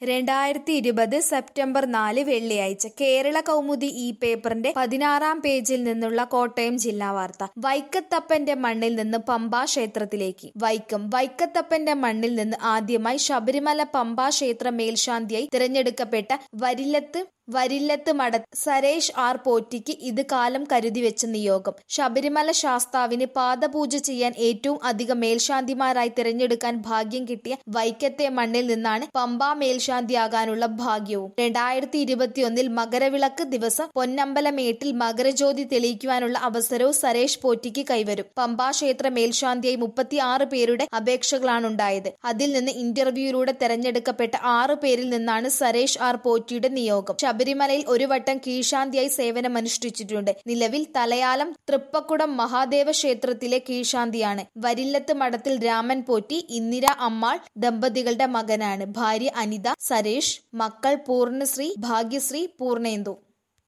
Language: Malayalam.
രണ്ടായിരത്തി ഇരുപത് സെപ്റ്റംബർ നാല് വെള്ളിയാഴ്ച കേരള കൗമുദി ഈ പേപ്പറിന്റെ പതിനാറാം പേജിൽ നിന്നുള്ള കോട്ടയം ജില്ലാ വാർത്ത വൈക്കത്തപ്പന്റെ മണ്ണിൽ നിന്ന് പമ്പാ ക്ഷേത്രത്തിലേക്ക് വൈക്കം വൈക്കത്തപ്പന്റെ മണ്ണിൽ നിന്ന് ആദ്യമായി ശബരിമല പമ്പാ ക്ഷേത്ര മേൽശാന്തിയായി തിരഞ്ഞെടുക്കപ്പെട്ട വരില്ലത്ത് വരില്ലത്ത് മട സരേഷ് ആർ പോറ്റിക്ക് ഇത് കാലം കരുതി വെച്ച നിയോഗം ശബരിമല ശാസ്താവിന് പാദപൂജ ചെയ്യാൻ ഏറ്റവും അധികം മേൽശാന്തിമാരായി തിരഞ്ഞെടുക്കാൻ ഭാഗ്യം കിട്ടിയ വൈക്കത്തെ മണ്ണിൽ നിന്നാണ് പമ്പ മേൽശാന്തിയാകാനുള്ള ഭാഗ്യവും രണ്ടായിരത്തി ഇരുപത്തിയൊന്നിൽ മകരവിളക്ക് ദിവസം പൊന്നമ്പലമേട്ടിൽ മകരജ്യോതി തെളിയിക്കുവാനുള്ള അവസരവും സരേഷ് പോറ്റിക്ക് കൈവരും പമ്പാ ക്ഷേത്ര മേൽശാന്തിയായി മുപ്പത്തി ആറ് പേരുടെ അപേക്ഷകളാണ് ഉണ്ടായത് അതിൽ നിന്ന് ഇന്റർവ്യൂയിലൂടെ തെരഞ്ഞെടുക്കപ്പെട്ട ആറ് പേരിൽ നിന്നാണ് സരേഷ് ആർ പോറ്റിയുടെ നിയോഗം ശബരിമലയിൽ ഒരു വട്ടം കീഴ്ശാന്തിയായി സേവനമനുഷ്ഠിച്ചിട്ടുണ്ട് നിലവിൽ തലയാലം തൃപ്പക്കുടം മഹാദേവ ക്ഷേത്രത്തിലെ കീഴ്ശാന്തിയാണ് വരില്ലത്ത് മഠത്തിൽ രാമൻ പോറ്റി ഇന്ദിര അമ്മാൾ ദമ്പതികളുടെ മകനാണ് ഭാര്യ അനിത സരേഷ് മക്കൾ പൂർണ്ണശ്രീ ഭാഗ്യശ്രീ പൂർണേന്ദു